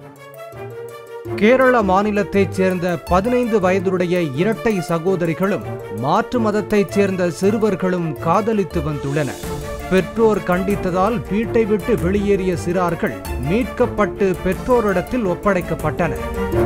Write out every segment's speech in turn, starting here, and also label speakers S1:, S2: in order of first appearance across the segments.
S1: கேரள மாநிலத்தைச் சேர்ந்த பதினைந்து வயதுடைய இரட்டை சகோதரிகளும் மாற்று மதத்தைச் சேர்ந்த சிறுவர்களும் காதலித்து வந்துள்ளனர் பெற்றோர் கண்டித்ததால் வீட்டை விட்டு வெளியேறிய சிறார்கள் மீட்கப்பட்டு பெற்றோரிடத்தில் ஒப்படைக்கப்பட்டனர்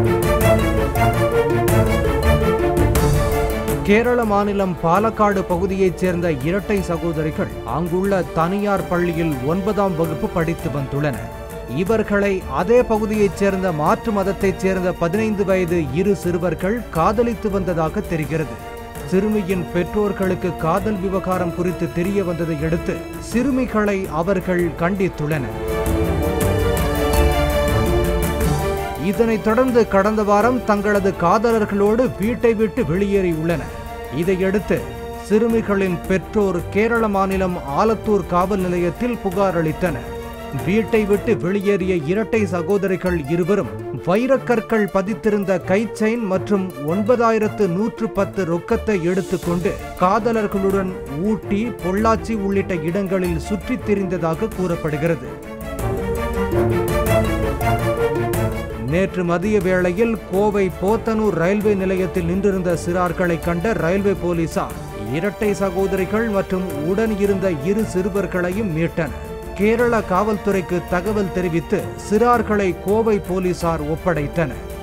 S1: கேரள மாநிலம் பாலக்காடு பகுதியைச் சேர்ந்த இரட்டை சகோதரிகள் அங்குள்ள தனியார் பள்ளியில் ஒன்பதாம் வகுப்பு படித்து வந்துள்ளனர் இவர்களை அதே பகுதியைச் சேர்ந்த மாற்று மதத்தைச் சேர்ந்த பதினைந்து வயது இரு சிறுவர்கள் காதலித்து வந்ததாக தெரிகிறது சிறுமியின் பெற்றோர்களுக்கு காதல் விவகாரம் குறித்து தெரிய வந்ததை அடுத்து சிறுமிகளை அவர்கள் கண்டித்துள்ளனர் இதனைத் தொடர்ந்து கடந்த வாரம் தங்களது காதலர்களோடு வீட்டை விட்டு வெளியேறியுள்ளனர் இதையடுத்து சிறுமிகளின் பெற்றோர் கேரள மாநிலம் ஆலத்தூர் காவல் நிலையத்தில் புகார் அளித்தனர் வீட்டை விட்டு வெளியேறிய இரட்டை சகோதரிகள் இருவரும் வைரக்கற்கள் பதித்திருந்த கை செயின் மற்றும் ஒன்பதாயிரத்து நூற்று பத்து ரொக்கத்தை எடுத்துக்கொண்டு காதலர்களுடன் ஊட்டி பொள்ளாச்சி உள்ளிட்ட இடங்களில் சுற்றித் திரிந்ததாக கூறப்படுகிறது நேற்று மதிய வேளையில் கோவை போத்தனூர் ரயில்வே நிலையத்தில் நின்றிருந்த சிறார்களை கண்ட ரயில்வே போலீசார் இரட்டை சகோதரிகள் மற்றும் உடன் இருந்த இரு சிறுவர்களையும் மீட்டனர் கேரள காவல்துறைக்கு தகவல் தெரிவித்து சிறார்களை கோவை போலீசார் ஒப்படைத்தனர்